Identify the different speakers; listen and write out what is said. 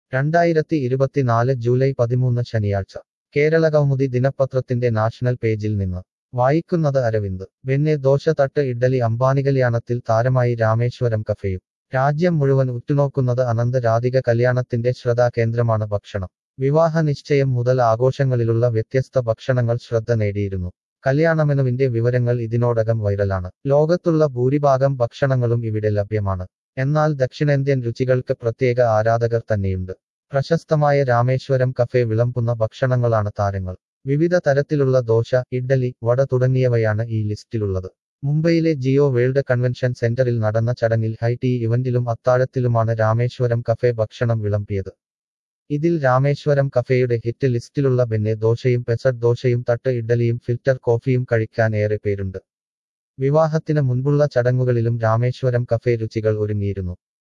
Speaker 1: രണ്ടായിരത്തി ഇരുപത്തിനാല് ജൂലൈ പതിമൂന്ന് ശനിയാഴ്ച കേരള കൗമുദി ദിനപത്രത്തിന്റെ നാഷണൽ പേജിൽ നിന്ന് വായിക്കുന്നത് അരവിന്ദ് ബെന്നെ ദോശ തട്ട് ഇഡ്ഡലി അംബാനികല്യാണത്തിൽ താരമായി രാമേശ്വരം കഫേയും രാജ്യം മുഴുവൻ ഉറ്റുനോക്കുന്നത് അനന്ത് രാധിക കല്യാണത്തിന്റെ ശ്രദ്ധാകേന്ദ്രമാണ് ഭക്ഷണം വിവാഹ നിശ്ചയം മുതൽ ആഘോഷങ്ങളിലുള്ള വ്യത്യസ്ത ഭക്ഷണങ്ങൾ ശ്രദ്ധ നേടിയിരുന്നു കല്യാണമെനുവിന്റെ വിവരങ്ങൾ ഇതിനോടകം വൈറലാണ് ലോകത്തുള്ള ഭൂരിഭാഗം ഭക്ഷണങ്ങളും ഇവിടെ ലഭ്യമാണ് എന്നാൽ ദക്ഷിണേന്ത്യൻ രുചികൾക്ക് പ്രത്യേക ആരാധകർ തന്നെയുണ്ട് പ്രശസ്തമായ രാമേശ്വരം കഫേ വിളമ്പുന്ന ഭക്ഷണങ്ങളാണ് താരങ്ങൾ വിവിധ തരത്തിലുള്ള ദോശ ഇഡ്ഡലി വട തുടങ്ങിയവയാണ് ഈ ലിസ്റ്റിലുള്ളത് മുംബൈയിലെ ജിയോ വേൾഡ് കൺവെൻഷൻ സെന്ററിൽ നടന്ന ചടങ്ങിൽ ഹൈടി ഇവന്റിലും അത്താഴത്തിലുമാണ് രാമേശ്വരം കഫേ ഭക്ഷണം വിളമ്പിയത് ഇതിൽ രാമേശ്വരം കഫേയുടെ ഹിറ്റ് ലിസ്റ്റിലുള്ള ബെന്നെ ദോശയും പെസഡ് ദോശയും തട്ട് ഇഡ്ഡലിയും ഫിൽറ്റർ കോഫിയും കഴിക്കാൻ ഏറെ പേരുണ്ട് വിവാഹത്തിന് മുൻപുള്ള ചടങ്ങുകളിലും രാമേശ്വരം കഫേ രുചികൾ ഒരുങ്ങിയിരുന്നു